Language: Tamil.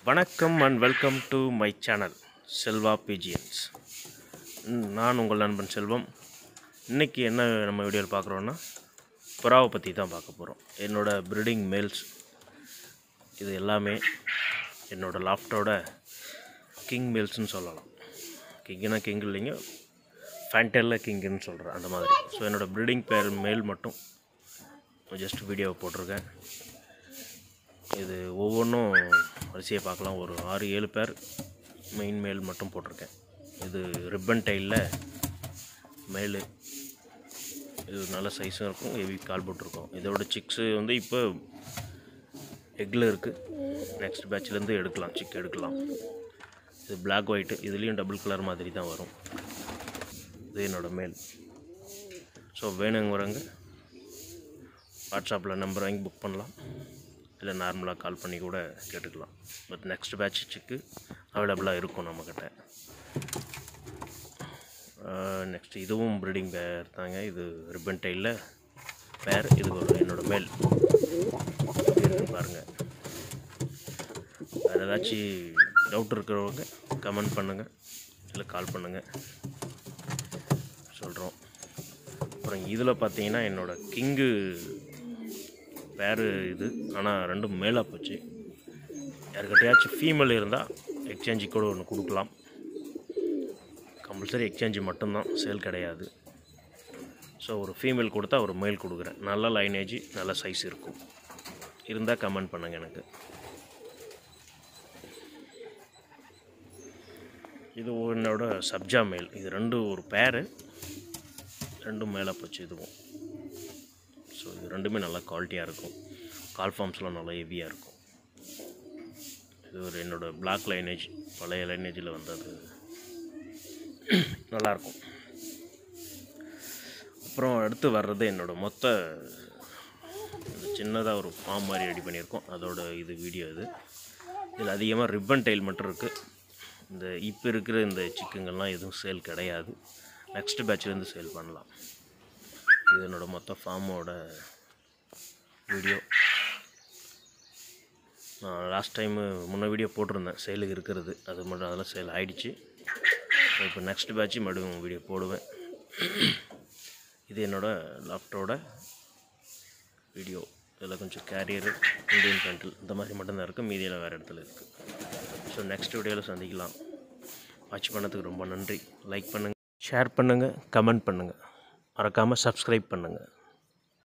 வணக்கம் and welcome to my channel Selva BGNs நான் உங்கள் நண்பன் செல்வம் இன்றைக்கி என்ன நம்ம வீடியோவில் பார்க்குறோன்னா புறாவை பற்றி தான் பார்க்க போகிறோம் என்னோடய ப்ரீடிங் மேல்ஸ் இது எல்லாமே என்னோடய லாஃப்டோட கிங் மேல்ஸ்னு சொல்லலாம் கிங்குனா கிங் இல்லைங்க ஃபேண்டெல்ல கிங்குன்னு சொல்கிறேன் அந்த மாதிரி ஸோ என்னோடய ப்ரீடிங் பேர் மேல் மட்டும் ஜஸ்ட் வீடியோவை போட்டிருக்கேன் இது ஒவ்வொன்றும் வரிசையை பார்க்கலாம் ஒரு ஆறு ஏழு பேர் மெயின் மேல் மட்டும் போட்டிருக்கேன் இது ரிப்பன் டைலில் மேலு இது நல்ல சைஸும் இருக்கும் ஹெவி கால் போட்டிருக்கோம் இதோட சிக்ஸு வந்து இப்போ எக்கில் இருக்குது நெக்ஸ்ட் பேட்ச்லேருந்து எடுக்கலாம் சிக் எடுக்கலாம் இது Black ஒயிட்டு இதுலேயும் டபுள் கலர் மாதிரி தான் வரும் இது என்னோடய மேல் ஸோ வேணுங்கிறவங்க வாட்ஸ்அப்பில் நம்பர் வாங்கி புக் பண்ணலாம் இல்லை நார்மலாக கால் பண்ணி கூட கேட்டுக்கலாம் பட் நெக்ஸ்ட் பேட்ச் சிக்கு அவைலபிளாக இருக்கும் நம்மக்கிட்ட நெக்ஸ்ட் இதுவும் ப்ரீடிங் பேர் தாங்க இது ரிப்பன் டைலில் பேர் இது ஒரு என்னோடய மேல் இருக்கு பாருங்கள் வேறு ஏதாச்சும் டவுட் இருக்கிறவங்க கமெண்ட் பண்ணுங்கள் இல்லை கால் பண்ணுங்கள் சொல்கிறோம் அப்புறம் இதில் பார்த்தீங்கன்னா என்னோடய கிங்கு பேர் இது ஆனால் ரெண்டும் மேலாக போச்சு யாருக்கிட்டையாச்சும் ஃபீமேல் இருந்தால் எக்ஸ்சேஞ்சு கூட ஒன்று கொடுக்கலாம் கம்பல்சரி எக்ஸ்சேஞ்சு மட்டும்தான் சேல் கிடையாது ஸோ ஒரு ஃபீமேல் கொடுத்தா ஒரு மேல் கொடுக்குறேன் நல்ல லைனேஜ் நல்ல சைஸ் இருக்கும் இருந்தால் கமெண்ட் பண்ணுங்கள் எனக்கு இது என்னோட சப்ஜா மேல் இது ரெண்டும் ஒரு பேரு ரெண்டும் மேலே போச்சு இதுவும் ஸோ இது ரெண்டுமே நல்லா குவாலிட்டியாக இருக்கும் கால் ஃபார்ம்ஸ்லாம் நல்லா ஹெவியாக இருக்கும் இது ஒரு என்னோடய பிளாக் லைனேஜ் பழைய லைனேஜில் வந்தது நல்லாயிருக்கும் அப்புறம் அடுத்து வர்றது என்னோடய மொத்த இந்த சின்னதாக ஒரு ஃபார்ம் மாதிரி ரெடி பண்ணியிருக்கோம் அதோட இது வீடியோ இது இதில் அதிகமாக ரிப்பன் டைல் மட்டும் இருக்குது இந்த இப்போ இருக்கிற இந்த சிக்கன்கள்லாம் எதுவும் சேல் கிடையாது நெக்ஸ்ட் பேட்ச்லேருந்து சேல் பண்ணலாம் இது என்னோட மொத்த ஃபார்மோட வீடியோ நான் லாஸ்ட் டைமு முன்ன வீடியோ போட்டிருந்தேன் சேலுக்கு இருக்கிறது அது மட்டும் அதெல்லாம் சேல் ஆயிடுச்சு இப்போ நெக்ஸ்ட் பேட்ச் மறுபடியும் வீடியோ போடுவேன் இது என்னோட லாஃப்டோட வீடியோ இதில் கொஞ்சம் கேரியரு இந்தியன் பென்டில் இந்த மாதிரி மட்டும்தான் இருக்குது மீதியெல்லாம் வேறு இடத்துல இருக்குது ஸோ நெக்ஸ்ட் வீடியோவில் சந்திக்கலாம் வாட்ச் பண்ணதுக்கு ரொம்ப நன்றி லைக் பண்ணுங்கள் ஷேர் பண்ணுங்கள் கமெண்ட் பண்ணுங்கள் மறக்காமல் சப்ஸ்கிரைப் பண்ணுங்கள்